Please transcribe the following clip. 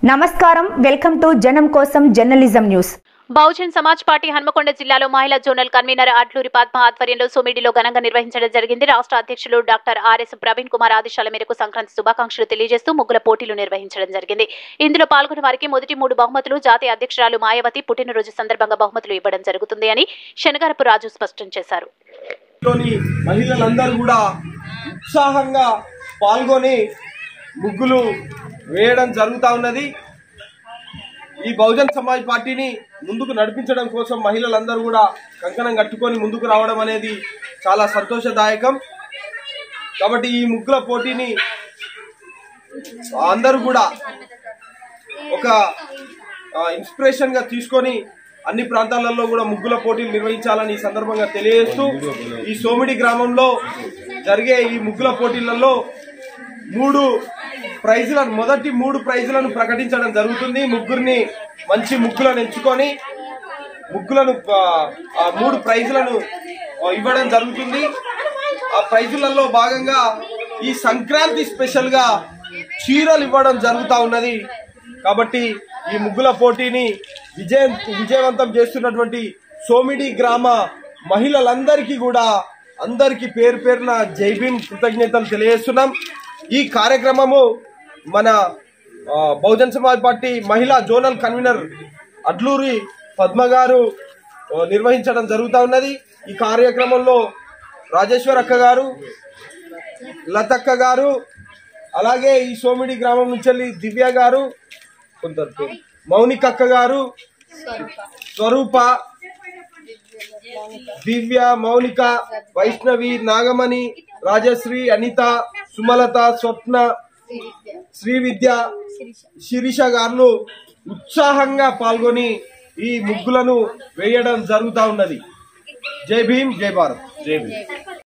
నమస్కారం welcome to Janam Kosam journalism news Bahujan Samaj party Hanmakonda జిల్లాలో మహిళా జోనల్ కన్వీనర్ అడ్లూరి పద్మ ఆధ్వర్యంలో సోమిడిలో ఘనంగా నిర్వహించడం జరిగింది రాష్ట్ర అధ్యక్షులు డాక్టర్ ఆర్ఎస్ ప్రవీణ్ కుమార్ ఆదేశాల మేరకు సంక్రాంతి శుభాకాంక్షలు తెలియజేస్తూ ముగ్గుల పోటీలు నిర్వహించడం జరిగింది ఇందులో పాల్గొన్న వారికి మొదటి మూడు బహుమతులు జాతీయ అధ్యక్షురాలు మాయావతి పుట్టినరోజు సందర్భంగా బహుమతులు ఇవ్వడం జరుగుతుంది అని శనగరపు రాజు స్పష్టం చేశారు లోని మహిళలందరూ కూడా ఉత్సాహంగా పాల్గొని ముగ్గులు వేయడం జరుగుతూ ఉన్నది ఈ బహుజన్ సమాజ్ పార్టీని ముందుకు నడిపించడం కోసం మహిళలందరూ కూడా కంకణం కట్టుకొని ముందుకు రావడం అనేది చాలా సంతోషదాయకం కాబట్టి ఈ ముగ్గుల పోటీని అందరూ కూడా ఒక ఇన్స్పిరేషన్ గా తీసుకొని అన్ని ప్రాంతాలలో కూడా ముగ్గుల పోటీలు నిర్వహించాలని ఈ సందర్భంగా తెలియజేస్తూ ఈ సోమిడి గ్రామంలో జరిగే ఈ ముగ్గుల పోటీలలో మూడు ప్రైజులను మొదటి మూడు ప్రైజులను ప్రకటించడం జరుగుతుంది ముగ్గురిని మంచి ముగ్గులను ఎంచుకొని ముగ్గులను ఆ, ఆ మూడు ప్రైజులను ఆ, ఇవ్వడం జరుగుతుంది ఆ ప్రైజులలో భాగంగా ఈ సంక్రాంతి స్పెషల్ గా చీరలు ఇవ్వడం జరుగుతా ఉన్నది కాబట్టి ఈ ముగ్గుల పోటీని విజయ విజయవంతం చేస్తున్నటువంటి సోమిడి గ్రామ మహిళలందరికీ కూడా అందరికీ పేరు పేరున జై భీమ్ కృతజ్ఞతలు తెలియజేస్తున్నాం ఈ కార్యక్రమము మన ఆ, బహుజన్ సమాజ్ పార్టీ మహిళా జోనల్ కన్వీనర్ అడ్లూరి పద్మ గారు ఆ, నిర్వహించడం జరుగుతూ ఉన్నది ఈ కార్యక్రమంలో రాజేశ్వర్ అక్క గారు లతక్క గారు అలాగే ఈ సోమిడి గ్రామం నుంచి వెళ్ళి దివ్య గారు కొందరు పేరు. మౌనిక అక్క గారు స్వరూప దివ్య మౌనిక వైష్ణవి నాగమణి రాజశ్రీ అనిత సుమలత స్వప్న శ్రీ విద్య శిరీష గారు ఉత్సాహంగా పాల్గొని ఈ ముగ్గులను వేయడం జరుగుతా ఉన్నది జై భీమ్ జై భారత్ జై భీమ్